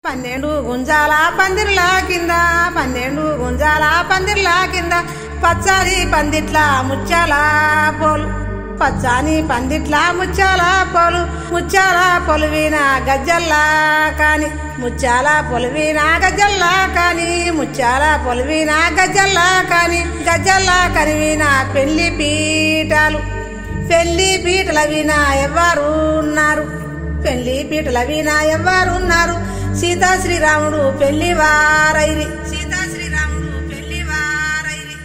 పన్నెండు గుంజాల పందిర్ల కింద పన్నెండు గుంజాల పందిర్ల కింద పచ్చని పందిట్ల ముచ్చాల పోలు పచ్చని పందిట్ల ముచ్చాల పోలు ముచ్చాల పొలువిన గజ్జల్లా కాని ముచ్చాల పొలువిన గజ్జల్లా కాని ముచ్చాల పొలువిన గజ్జల్లా కాని గజ్జల్లా కనివిన పెళ్లి పీటాలు పెళ్లి పీటల వినా ఎవరు ఉన్నారు పెళ్లి పీటల వినా ఎవరున్నారు సీతా శ్రీరాముడు పెళ్లి వారైరి సీతా శ్రీరాముడు పెళ్లి వారైరి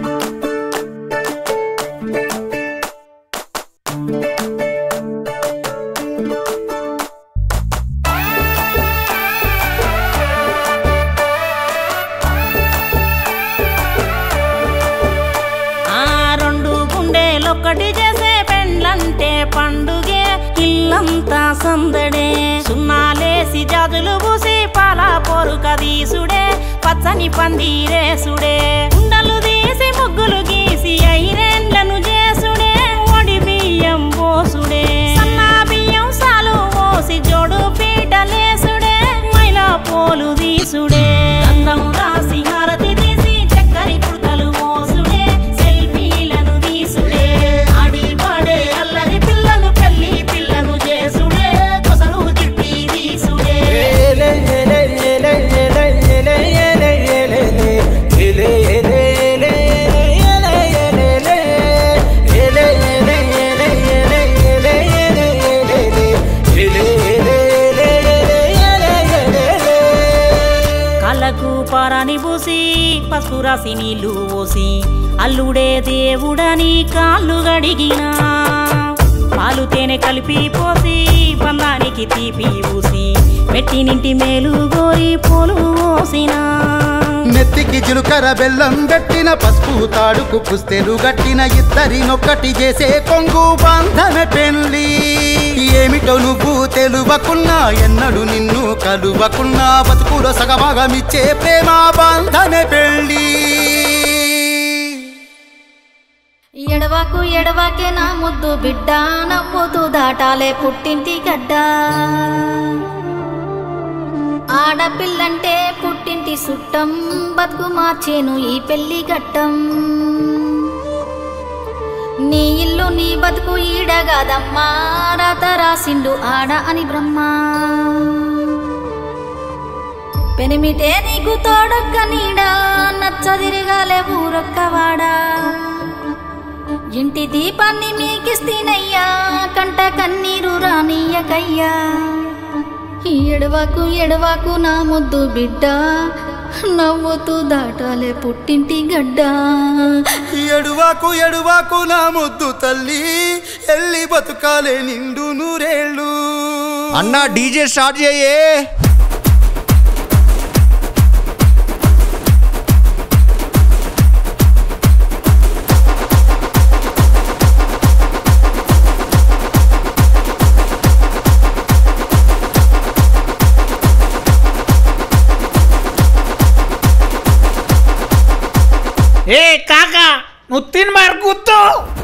ఆ రెండు గుండెలొక్కటి చేసే పెండ్లంటే పండుగే ఇల్లంతా సందడే సున్నాలేసి జాజులు పూసి పాల పొరుక తీసుడే పచ్చని పందిరేసుడే కుండలు తీసి ముగ్గులు గీసి ఐరేండ్లను చేసుడే ఒడి బియ్యం పోసుడే సన్నా బియ్యం సాలు పోసి జోడు పీటలేసుడే మైలా పోలు తీసుడే అందం రాసి హారతి తీసి చక్కరి కుర్తలు మోసుడే సెల్ఫీలను తీసుడే ఆడి పాడే అల్లరి పిల్లలు పెళ్లి పిల్లను చేసుడే కొసలు తిట్టి తీసుడే కళ్ళకు పారాని పూసి పసుపు రాసి నీళ్లు పోసి అల్లుడే దేవుడని కాళ్ళు గడిగినా పాలు తేనె కలిపి పోసి బంధానికి తీపి ఊసి పెట్టినింటి మేలు గోరి పోలు పోసినా నెత్తికి జీలకర్ర బెల్లం గట్టిన పసుపు తాడుకు పుస్తెలు గట్టిన ఇద్దరినొక్కటి చేసే కొంగు బంధన పెళ్లి ఏమిటో నువ్వు తెలువకున్నా ఎన్నడు నిన్ను కలువకున్నా బతుకులో సగభాగమిచ్చే ప్రేమ బంధన పెళ్లి ఎడవాకు ఎడవాకే నా ముద్దు బిడ్డ నవ్వుతూ దాటాలే పుట్టింటి గడ్డ ఆడపిల్లంటే పుట్టింటి సుట్టం బతుకు మార్చేను ఈ పెళ్లి గట్టం నీ ఇల్లు నీ బతుకు ఈడగాదమ్మా రాత రాసిండు ఆడ అని బ్రహ్మ పెనిమిటే నీకు తోడొక్క నీడా నచ్చదిరగాలే ఊరొక్కవాడా ఇంటి దీపాన్ని మీకిస్తీనయ్యా కంట కన్నీరు రానియకయ్యా ఎడవాకు ఎడవాకు నా ముద్దు బిడ్డ నవ్వుతూ దాటాలే పుట్టింటి గడ్డ ఎడువాకు ఎడువాకు నా ముద్దు తల్లి ఎల్లి బతుకాలే నిండు నూరేళ్ళు అన్నా డీజే స్టార్ట్ చేయే ఏ కాకా నువ్వు తిని మరి కూర్చో